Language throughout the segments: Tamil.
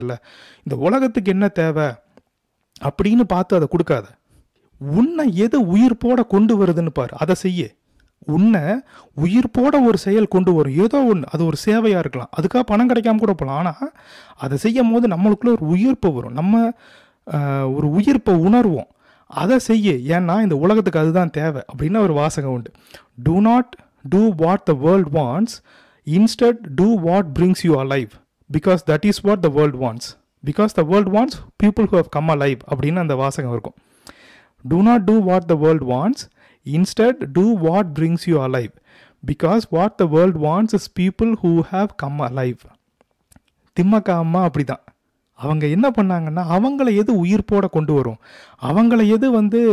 இல்லை இந்த உலகத்துக்கு என்ன தேவை அப்படின்னு பார்த்து அதை கொடுக்காத உன்னை எது உயிர்ப்போட கொண்டு வருதுன்னு பாரு அதை செய்ய உன்னை உயிர்ப்போட ஒரு செயல் கொண்டு வரும் ஏதோ ஒன்று அது ஒரு சேவையாக இருக்கலாம் அதுக்காக பணம் கிடைக்காம கூட போகலாம் ஆனால் அதை செய்யும் போது நம்மளுக்குள்ள ஒரு உயிர்ப்பு வரும் நம்ம ஆஹ், ஒரு உயிர்ப்பை உணர்வோம் அதை செய்ய ஏன்னா இந்த உலகத்துக்கு அதுதான் தேவை அப்படின்னு ஒரு வாசகம் உண்டு do not do what the world wants instead do what brings you alive because that is what the world wants because the world wants people who have come alive அப்படின்னு அந்த வாசகம் இருக்கும் do not do what the world wants instead do what brings you alive because what the world wants is people who have come alive Thimmakka அம்மா அப்படிதான் அவங்க என்ன பண்ணாங்கன்னா அவங்கள எது உயிர்ப்போட கொண்டு வரும் அவங்கள எது வந்து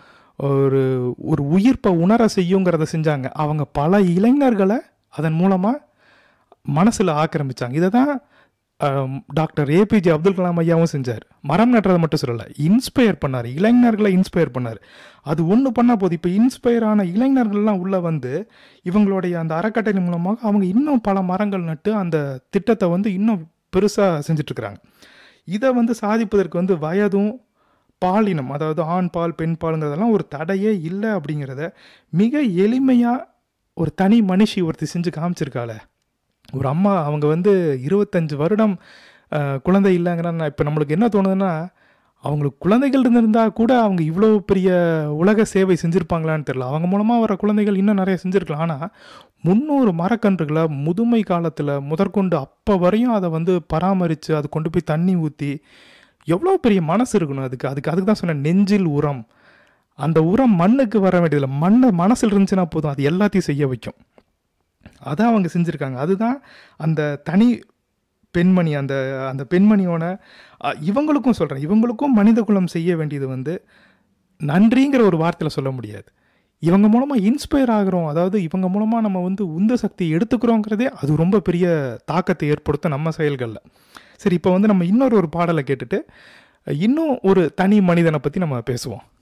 ஒரு ஒரு உயிர்ப்பை உணர செய்யுங்கிறத செஞ்சாங்க அவங்க பல இளைஞர்களை அதன் மூலமாக மனசில் ஆக்கிரமிச்சாங்க இதை தான் டாக்டர் ஏபிஜே அப்துல் கலாம் ஐயாவும் செஞ்சார் மரம் நட்டுறதை மட்டும் சொல்லலை இன்ஸ்பயர் பண்ணார் இளைஞர்களை இன்ஸ்பயர் பண்ணார் அது ஒன்று பண்ணால் போதும் இப்போ இன்ஸ்பயர் ஆன இளைஞர்கள்லாம் உள்ளே வந்து இவங்களுடைய அந்த அறக்கட்டளை மூலமாக அவங்க இன்னும் பல மரங்கள் நட்டு அந்த திட்டத்தை வந்து இன்னும் பெருசாக செஞ்சிட்ருக்குறாங்க இதை வந்து சாதிப்பதற்கு வந்து வயதும் பாலினம் அதாவது ஆண் பால் பெண் பாலுங்கிறதெல்லாம் ஒரு தடையே இல்லை அப்படிங்கிறத மிக எளிமையாக ஒரு தனி மனுஷி ஒருத்தி செஞ்சு காமிச்சிருக்காளே ஒரு அம்மா அவங்க வந்து இருபத்தஞ்சு வருடம் அஹ், குழந்தை இல்லைங்கிறா இப்போ நம்மளுக்கு என்ன தோணுதுன்னா அவங்களுக்கு குழந்தைகள் இருந்திருந்தா கூட அவங்க இவ்வளோ பெரிய உலக சேவை செஞ்சுருப்பாங்களான்னு தெரியல அவங்க மூலமாக வர குழந்தைகள் இன்னும் நிறைய செஞ்சுருக்கலாம் ஆனால் முந்நூறு மரக்கன்றுகளை முதுமை காலத்தில் முதற்கொண்டு அப்போ வரையும் அதை வந்து பராமரித்து அது கொண்டு போய் தண்ணி ஊற்றி எவ்வளோ பெரிய மனசு இருக்கணும் அதுக்கு அதுக்கு அதுக்கு தான் சொன்னேன் நெஞ்சில் உரம் அந்த உரம் மண்ணுக்கு வர வேண்டியதில்லை மண்ணை மனசில் இருந்துச்சுன்னா போதும் அது எல்லாத்தையும் செய்ய வைக்கும் அதான் அவங்க செஞ்சுருக்காங்க அதுதான் அந்த தனி பெண்மணி அந்த அந்த பெண்மணியோட அ, இவங்களுக்கும் சொல்கிறேன் இவங்களுக்கும் மனித குலம் செய்ய வேண்டியது வந்து நன்றிங்கிற ஒரு வார்த்தையில் சொல்ல முடியாது இவங்க மூலமாக இன்ஸ்பயர் ஆகிறோம் அதாவது இவங்க மூலமாக நம்ம வந்து உந்து சக்தியை எடுத்துக்கிறோங்கிறதே அது ரொம்ப பெரிய தாக்கத்தை ஏற்படுத்தும் நம்ம செயல்களில் சரி இப்போ வந்து நம்ம இன்னொரு ஒரு பாடலை கேட்டுட்டு இன்னும் ஒரு தனி மனிதனை பற்றி நம்ம பேசுவோம்